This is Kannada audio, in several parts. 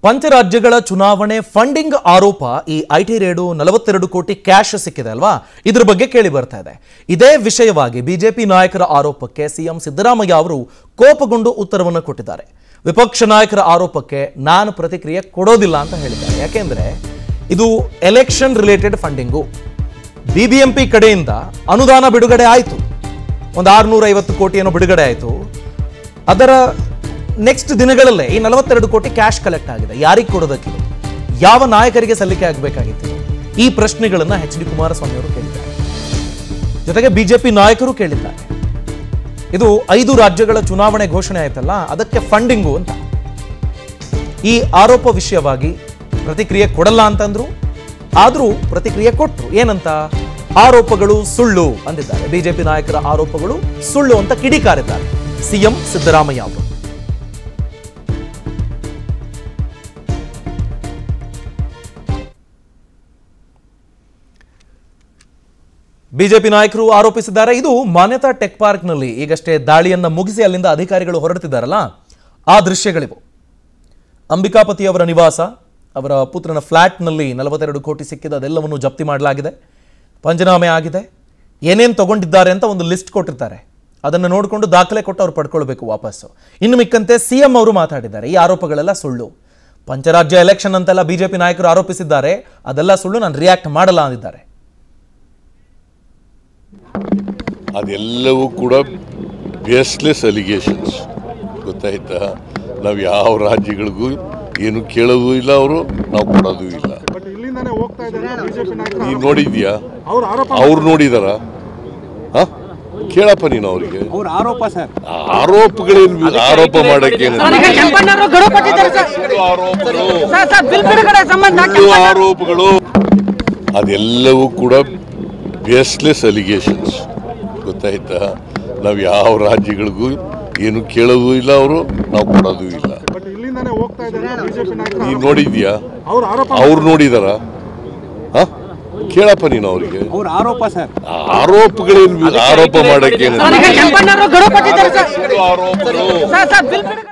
ಪಂಚರಾಜ್ಯಗಳ ಚುನಾವಣೆ ಫಂಡಿಂಗ್ ಆರೋಪ ಈ ಐ ಟಿ ರೇಡು ನಲವತ್ತೆರಡು ಕೋಟಿ ಕ್ಯಾಶ್ ಸಿಕ್ಕಿದೆ ಅಲ್ವಾ ಇದ್ರ ಬಗ್ಗೆ ಕೇಳಿ ಬರ್ತಾ ಇದೆ ಇದೇ ವಿಷಯವಾಗಿ ಬಿಜೆಪಿ ನಾಯಕರ ಆರೋಪಕ್ಕೆ ಸಿಎಂ ಸಿದ್ದರಾಮಯ್ಯ ಅವರು ಕೋಪಗೊಂಡು ಉತ್ತರವನ್ನು ಕೊಟ್ಟಿದ್ದಾರೆ ವಿಪಕ್ಷ ನಾಯಕರ ಆರೋಪಕ್ಕೆ ನಾನು ಪ್ರತಿಕ್ರಿಯೆ ಕೊಡೋದಿಲ್ಲ ಅಂತ ಹೇಳಿದ್ದಾರೆ ಯಾಕೆಂದ್ರೆ ಇದು ಎಲೆಕ್ಷನ್ ರಿಲೇಟೆಡ್ ಫಂಡಿಂಗು ಬಿಬಿಎಂಪಿ ಕಡೆಯಿಂದ ಅನುದಾನ ಬಿಡುಗಡೆ ಆಯಿತು ಒಂದು ಆರುನೂರ ಐವತ್ತು ಕೋಟಿ ಏನೋ ಬಿಡುಗಡೆ ಆಯಿತು ಅದರ ನೆಕ್ಸ್ಟ್ ದಿನಗಳಲ್ಲೇ ಈ ನಲವತ್ತೆರಡು ಕೋಟಿ ಕ್ಯಾಶ್ ಕಲೆಕ್ಟ್ ಆಗಿದೆ ಯಾರಿಗೆ ಕೊಡೋದಕ್ಕಿದೆ ಯಾವ ನಾಯಕರಿಗೆ ಸಲ್ಲಿಕೆ ಆಗಬೇಕಾಗಿತ್ತು ಈ ಪ್ರಶ್ನೆಗಳನ್ನ ಎಚ್ ಡಿ ಕುಮಾರಸ್ವಾಮಿ ಅವರು ಕೇಳಿದ್ದಾರೆ ಜೊತೆಗೆ ಬಿಜೆಪಿ ನಾಯಕರು ಕೇಳಿದ್ದಾರೆ ಇದು ಐದು ರಾಜ್ಯಗಳ ಚುನಾವಣೆ ಘೋಷಣೆ ಆಯ್ತಲ್ಲ ಅದಕ್ಕೆ ಫಂಡಿಂಗು ಅಂತ ಈ ಆರೋಪ ವಿಷಯವಾಗಿ ಪ್ರತಿಕ್ರಿಯೆ ಕೊಡಲ್ಲ ಅಂತಂದ್ರು ಆದರೂ ಪ್ರತಿಕ್ರಿಯೆ ಕೊಟ್ಟರು ಏನಂತ ಆರೋಪಗಳು ಸುಳ್ಳು ಅಂದಿದ್ದಾರೆ ಬಿಜೆಪಿ ನಾಯಕರ ಆರೋಪಗಳು ಸುಳ್ಳು ಅಂತ ಕಿಡಿಕಾರಿದ್ದಾರೆ ಸಿಎಂ ಸಿದ್ದರಾಮಯ್ಯ ಅವರು ಬಿಜೆಪಿ ನಾಯಕರು ಆರೋಪಿಸಿದ್ದಾರೆ ಇದು ಮಾನ್ಯತಾ ಟೆಕ್ ಪಾರ್ಕ್ನಲ್ಲಿ ಈಗಷ್ಟೇ ದಾಳಿಯನ್ನ ಮುಗಿಸಿ ಅಲ್ಲಿಂದ ಅಧಿಕಾರಿಗಳು ಹೊರಡ್ತಿದ್ದಾರಲ್ಲ ಆ ದೃಶ್ಯಗಳಿವು ಅಂಬಿಕಾಪತಿ ಅವರ ನಿವಾಸ ಅವರ ಪುತ್ರನ ಫ್ಲ್ಯಾಟ್ನಲ್ಲಿ ನಲವತ್ತೆರಡು ಕೋಟಿ ಸಿಕ್ಕಿದೆ ಅದೆಲ್ಲವನ್ನು ಜಪ್ತಿ ಮಾಡಲಾಗಿದೆ ಪಂಚನಾಮೆ ಆಗಿದೆ ಏನೇನು ತಗೊಂಡಿದ್ದಾರೆ ಅಂತ ಒಂದು ಲಿಸ್ಟ್ ಕೊಟ್ಟಿರ್ತಾರೆ ಅದನ್ನು ನೋಡಿಕೊಂಡು ದಾಖಲೆ ಕೊಟ್ಟು ಅವ್ರು ಪಡ್ಕೊಳ್ಬೇಕು ವಾಪಸ್ಸು ಇನ್ನು ಮಿಕ್ಕಂತೆ ಸಿ ಎಂ ಅವರು ಮಾತಾಡಿದ್ದಾರೆ ಈ ಆರೋಪಗಳೆಲ್ಲ ಸುಳ್ಳು ಪಂಚರಾಜ್ಯ ಎಲೆಕ್ಷನ್ ಅಂತೆಲ್ಲ ಬಿಜೆಪಿ ನಾಯಕರು ಆರೋಪಿಸಿದ್ದಾರೆ ಅದೆಲ್ಲ ಸುಳ್ಳು ನಾನು ರಿಯಾಕ್ಟ್ ಮಾಡಲ್ಲ ಅಂದಿದ್ದಾರೆ ಅದೆಲ್ಲವೂ ಕೂಡ ಬೇಸ್ಲೆಸ್ ಅಲಿಗೇಷನ್ಸ್ ಗೊತ್ತಾಯ್ತಾ ನಾವು ಯಾವ ರಾಜ್ಯಗಳಿಗೂ ಏನು ಕೇಳೋದು ಇಲ್ಲ ಅವರು ನಾವು ಕೊಡೋದು ಇಲ್ಲ ಬಟ್ ಇಲ್ಲಿಂದಾನೇ ಹೋಗ್ತಾ ಇದ್ದಾರೆ ಬಿಜೆಪಿ ನಾಯಕರು ನೀನು ನೋಡಿದ್ಯಾ ಅವ್ರ ಆರೋಪ ಅವ್ರು ನೋಡಿದಾರ ಹ ಕೇಳಪ್ಪ ನೀನು ಅವರಿಗೆ ಅವ್ರ ಆರೋಪ ಸರ್ ಆರೋಪಗಳೇನು ಆರೋಪ ಮಾಡಕ್ಕೆ ನನಗೆ ಕೆಂಪಣ್ಣವರು ಗಡುವು ಕೊಟ್ಟಿದ್ದಾರೆ ಸರ್ ಆರೋಪಗಳು ಸರ್ ಸರ್ ಬಿಲ್ ಬಿಡುಗಡೆ ಸಂಬಂಧ ಸುಳ್ಳು ಆರೋಪಗಳು ಅದೆಲ್ಲವೂ ಕೂಡ ಬೇಸ್ಲೆಸ್ ಅಲಿಗೇಷನ್ಸ್ ಗೊತ್ತಾಯ್ತಾ ನಾವು ಯಾವ ರಾಜ್ಯಗಳಿಗೂ ಏನು ಕೇಳೋದು ಇಲ್ಲ ಅವರು ನಾವು ಕೊಡೋದು ಇಲ್ಲ ಬಟ್ ಇಲ್ಲಿಂದಾನೇ ಹೋಗ್ತಾ ಇದ್ದಾರೆ ಬಿಜೆಪಿ ನಾಯಕರು ನೀನು ನೋಡಿದ್ಯಾ ಅವ್ರ ಆರೋಪ ಅವ್ರು ನೋಡಿದಾರ ಹ ಕೇಳಪ್ಪ ನೀನು ಅವರಿಗೆ ಅವ್ರ ಆರೋಪ ಸರ್ ಆರೋಪಗಳೇನು ಆರೋಪ ಮಾಡಕ್ಕೆ ನನಗೆ ಕೆಂಪಣ್ಣವರು ಗಡುವು ಕೊಟ್ಟಿದ್ದಾರೆ ಸರ್ ಸುಳ್ಳು ಆರೋಪಗಳು ಸರ್ ಸರ್ ಬಿಲ್ ಬಿಡುಗಡೆ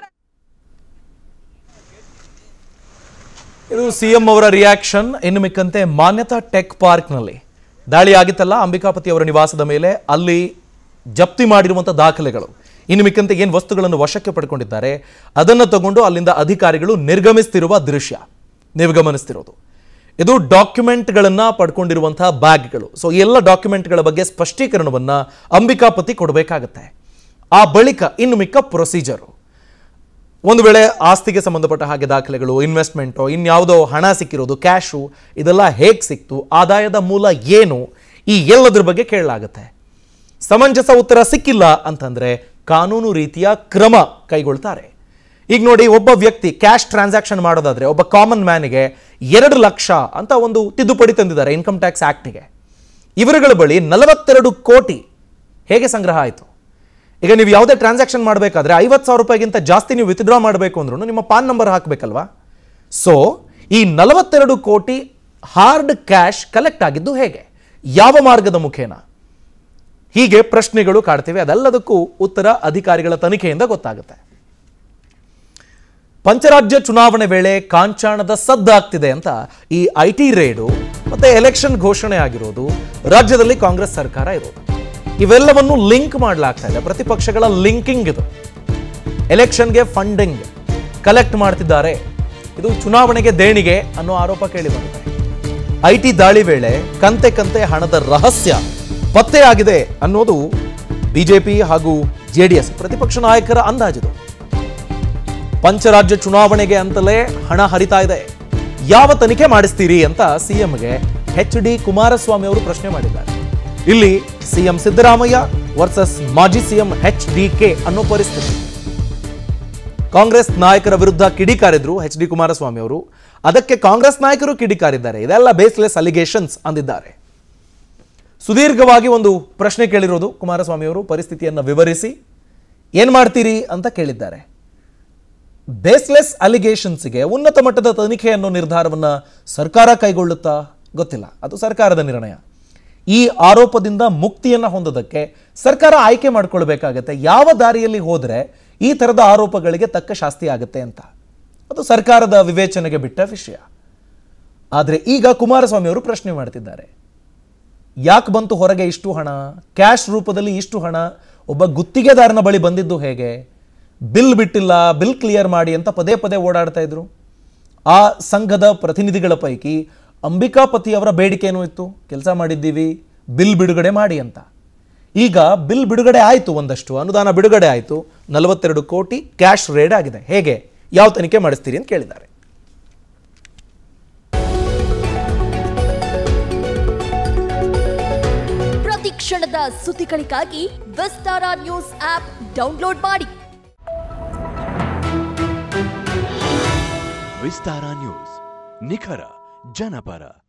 ಇದು ಸಿಎಂ ಅವರ ರಿಯಾಕ್ಷನ್ ಇನ್ನು ಮಿಕ್ಕಂತೆ ಮಾನ್ಯತಾ ಟೆಕ್ ಪಾರ್ಕ್ನಲ್ಲಿ ದಾಳಿ ಆಗಿತ್ತಲ್ಲ ಅಂಬಿಕಾಪತಿ ಅವರ ನಿವಾಸದ ಮೇಲೆ ಅಲ್ಲಿ ಜಪ್ತಿ ಮಾಡಿರುವಂಥ ದಾಖಲೆಗಳು ಇನ್ನು ಮಿಕ್ಕಂತೆ ಏನು ವಸ್ತುಗಳನ್ನು ವಶಕ್ಕೆ ಪಡ್ಕೊಂಡಿದ್ದಾರೆ ಅದನ್ನು ತಗೊಂಡು ಅಲ್ಲಿಂದ ಅಧಿಕಾರಿಗಳು ನಿರ್ಗಮಿಸ್ತಿರುವ ದೃಶ್ಯ ನೀವು ಗಮನಿಸ್ತಿರೋದು ಇದು ಡಾಕ್ಯುಮೆಂಟ್ಗಳನ್ನು ಪಡ್ಕೊಂಡಿರುವಂತಹ ಬ್ಯಾಗ್ಗಳು ಸೊ ಈ ಎಲ್ಲ ಡಾಕ್ಯುಮೆಂಟ್ಗಳ ಬಗ್ಗೆ ಸ್ಪಷ್ಟೀಕರಣವನ್ನು ಅಂಬಿಕಾಪತಿ ಕೊಡಬೇಕಾಗತ್ತೆ ಆ ಬಳಿಕ ಇನ್ನು ಮಿಕ್ಕ ಪ್ರೊಸೀಜರು ಒಂದು ವೇಳೆ ಆಸ್ತಿಗೆ ಸಂಬಂಧಪಟ್ಟ ಹಾಗೆ ದಾಖಲೆಗಳು ಇನ್ವೆಸ್ಟ್ಮೆಂಟು ಇನ್ಯಾವುದೋ ಹಣ ಸಿಕ್ಕಿರೋದು ಕ್ಯಾಶು ಇದೆಲ್ಲ ಹೇಗೆ ಸಿಕ್ತು ಆದಾಯದ ಮೂಲ ಏನು ಈ ಎಲ್ಲದ್ರ ಬಗ್ಗೆ ಕೇಳಲಾಗುತ್ತೆ ಸಮಂಜಸ ಉತ್ತರ ಸಿಕ್ಕಿಲ್ಲ ಅಂತಂದ್ರೆ ಕಾನೂನು ರೀತಿಯ ಕ್ರಮ ಕೈಗೊಳ್ತಾರೆ ಈಗ ನೋಡಿ ಒಬ್ಬ ವ್ಯಕ್ತಿ ಕ್ಯಾಶ್ ಟ್ರಾನ್ಸಾಕ್ಷನ್ ಮಾಡೋದಾದ್ರೆ ಒಬ್ಬ ಕಾಮನ್ ಮ್ಯಾನಿಗೆ ಎರಡು ಲಕ್ಷ ಅಂತ ಒಂದು ತಿದ್ದುಪಡಿ ತಂದಿದ್ದಾರೆ ಇನ್ಕಮ್ ಟ್ಯಾಕ್ಸ್ ಆ್ಯಕ್ಟಿಗೆ ಇವರುಗಳ ಬಳಿ ನಲವತ್ತೆರಡು ಕೋಟಿ ಹೇಗೆ ಸಂಗ್ರಹ ಆಯಿತು ಈಗ ನೀವು ಯಾವುದೇ ಟ್ರಾನ್ಸಾಕ್ಷನ್ ಮಾಡಬೇಕಾದ್ರೆ ಐವತ್ತು ಸಾವಿರ ರೂಪಾಯಿಗಿಂತ ಜಾಸ್ತಿ ನೀವು ವಿತ್ಡ್ರಾ ಮಾಡಬೇಕು ಅಂದ್ರೂ ನಿಮ್ಮ ಪಾನ್ ನಂಬರ್ ಹಾಕಬೇಕಲ್ವಾ ಸೊ ಈ ನಲವತ್ತೆರಡು ಕೋಟಿ ಹಾರ್ಡ್ ಕ್ಯಾಶ್ ಕಲೆಕ್ಟ್ ಆಗಿದ್ದು ಹೇಗೆ ಯಾವ ಮಾರ್ಗದ ಮುಖೇನ ಹೀಗೆ ಪ್ರಶ್ನೆಗಳು ಕಾಡ್ತಿವೆ ಅದೆಲ್ಲದಕ್ಕೂ ಉತ್ತರ ಅಧಿಕಾರಿಗಳ ತನಿಖೆಯಿಂದ ಗೊತ್ತಾಗುತ್ತೆ ಪಂಚರಾಜ್ಯ ಚುನಾವಣೆ ವೇಳೆ ಕಾಂಚಾಣದ ಸದ್ದಾಗ್ತಿದೆ ಅಂತ ಈ ಐ ಟಿ ರೇಡು ಮತ್ತೆ ಎಲೆಕ್ಷನ್ ಘೋಷಣೆ ಆಗಿರೋದು ರಾಜ್ಯದಲ್ಲಿ ಕಾಂಗ್ರೆಸ್ ಸರ್ಕಾರ ಇರೋದು ಇವೆಲ್ಲವನ್ನು ಲಿಂಕ್ ಮಾಡಲಾಗ್ತಾ ಇದೆ ಪ್ರತಿಪಕ್ಷಗಳ ಲಿಂಕಿಂಗ್ ಇದು ಎಲೆಕ್ಷನ್ಗೆ ಫಂಡಿಂಗ್ ಕಲೆಕ್ಟ್ ಮಾಡ್ತಿದ್ದಾರೆ ಇದು ಚುನಾವಣೆಗೆ ದೇಣಿಗೆ ಅನ್ನೋ ಆರೋಪ ಕೇಳಿ ಬಂದಿದೆ ಐ ಟಿ ದಾಳಿ ವೇಳೆ ಕಂತೆ ಕಂತೆ ಹಣದ ರಹಸ್ಯ ಪತ್ತೆಯಾಗಿದೆ ಅನ್ನೋದು ಬಿಜೆಪಿ ಹಾಗೂ ಜೆಡಿಎಸ್ ಪ್ರತಿಪಕ್ಷ ನಾಯಕರ ಅಂದಾಜಿದು ಪಂಚರಾಜ್ಯ ಚುನಾವಣೆಗೆ ಅಂತಲೇ ಹಣ ಹರಿತಾ ಇದೆ ಯಾವ ತನಿಖೆ ಮಾಡಿಸ್ತೀರಿ ಅಂತ ಸಿಎಂಗೆ ಎಚ್ ಡಿ ಕುಮಾರಸ್ವಾಮಿ ಅವರು ಪ್ರಶ್ನೆ ಮಾಡಿದ್ದಾರೆ ಇಲ್ಲಿ ಸಿಎಂ ಸಿದ್ದರಾಮಯ್ಯ ವರ್ಸಸ್ ಮಾಜಿ ಸಿಎಂ ಎಚ್ ಡಿ ಕೆ ಅನ್ನೋ ಪರಿಸ್ಥಿತಿ ಕಾಂಗ್ರೆಸ್ ನಾಯಕರ ವಿರುದ್ಧ ಕಿಡಿಕಾರಿದ್ರು ಎಚ್ ಡಿ ಕುಮಾರಸ್ವಾಮಿ ಅವರು ಅದಕ್ಕೆ ಕಾಂಗ್ರೆಸ್ ನಾಯಕರು ಕಿಡಿಕಾರಿದ್ದಾರೆ ಇದೆಲ್ಲ ಬೇಸ್ಲೆಸ್ ಅಲಿಗೇಷನ್ಸ್ ಅಂದಿದ್ದಾರೆ ಸುದೀರ್ಘವಾಗಿ ಒಂದು ಪ್ರಶ್ನೆ ಕೇಳಿರೋದು ಕುಮಾರಸ್ವಾಮಿ ಅವರು ಪರಿಸ್ಥಿತಿಯನ್ನು ವಿವರಿಸಿ ಏನ್ ಮಾಡ್ತೀರಿ ಅಂತ ಕೇಳಿದ್ದಾರೆ ಬೇಸ್ಲೆಸ್ ಅಲಿಗೇಷನ್ಸ್ಗೆ ಉನ್ನತ ಮಟ್ಟದ ತನಿಖೆ ಅನ್ನೋ ನಿರ್ಧಾರವನ್ನ ಸರ್ಕಾರ ಕೈಗೊಳ್ಳುತ್ತಾ ಗೊತ್ತಿಲ್ಲ ಅದು ಸರ್ಕಾರದ ನಿರ್ಣಯ ಈ ಆರೋಪದಿಂದ ಮುಕ್ತಿಯನ್ನ ಹೊಂದೋದಕ್ಕೆ ಸರ್ಕಾರ ಆಯ್ಕೆ ಮಾಡ್ಕೊಳ್ಬೇಕಾಗತ್ತೆ ಯಾವ ದಾರಿಯಲ್ಲಿ ಹೋದ್ರೆ ಈ ಥರದ ಆರೋಪಗಳಿಗೆ ತಕ್ಕ ಶಾಸ್ತಿ ಆಗುತ್ತೆ ಅಂತ ಅದು ಸರ್ಕಾರದ ವಿವೇಚನೆಗೆ ಬಿಟ್ಟ ವಿಷಯ ಆದರೆ ಈಗ ಕುಮಾರಸ್ವಾಮಿ ಅವರು ಪ್ರಶ್ನೆ ಮಾಡ್ತಿದ್ದಾರೆ ಯಾಕೆ ಬಂತು ಹೊರಗೆ ಇಷ್ಟು ಹಣ ಕ್ಯಾಶ್ ರೂಪದಲ್ಲಿ ಇಷ್ಟು ಹಣ ಒಬ್ಬ ಗುತ್ತಿಗೆದಾರನ ಬಳಿ ಬಂದಿದ್ದು ಹೇಗೆ ಬಿಲ್ ಬಿಟ್ಟಿಲ್ಲ ಬಿಲ್ ಕ್ಲಿಯರ್ ಮಾಡಿ ಅಂತ ಪದೇ ಪದೇ ಓಡಾಡ್ತಾ ಇದ್ರು ಆ ಸಂಘದ ಪ್ರತಿನಿಧಿಗಳ ಪೈಕಿ ಅಂಬಿಕಾಪತಿ ಅವರ ಬೇಡಿಕೆ ಏನೂ ಇತ್ತು ಕೆಲಸ ಮಾಡಿದ್ದೀವಿ ಬಿಲ್ ಬಿಡುಗಡೆ ಮಾಡಿ ಅಂತ ಈಗ ಬಿಲ್ ಬಿಡುಗಡೆ ಆಯಿತು ಒಂದಷ್ಟು ಅನುದಾನ ಬಿಡುಗಡೆ ಆಯಿತು ನಲವತ್ತೆರಡು ಕೋಟಿ ಕ್ಯಾಶ್ ರೇಡ್ ಆಗಿದೆ ಹೇಗೆ ಯಾವ ತನಿಖೆ ಮಾಡಿಸ್ತೀರಿ ಅಂತ ಕೇಳಿದ್ದಾರೆ ಪ್ರತಿ ಕ್ಷಣದ ಸುದ್ದಿಗಳಿಗಾಗಿ ವಿಸ್ತಾರ ನ್ಯೂಸ್ ಆಪ್ ಡೌನ್ಲೋಡ್ ಮಾಡಿ ವಿಸ್ತಾರ ನ್ಯೂಸ್ ನಿಖರ ಜನಪರ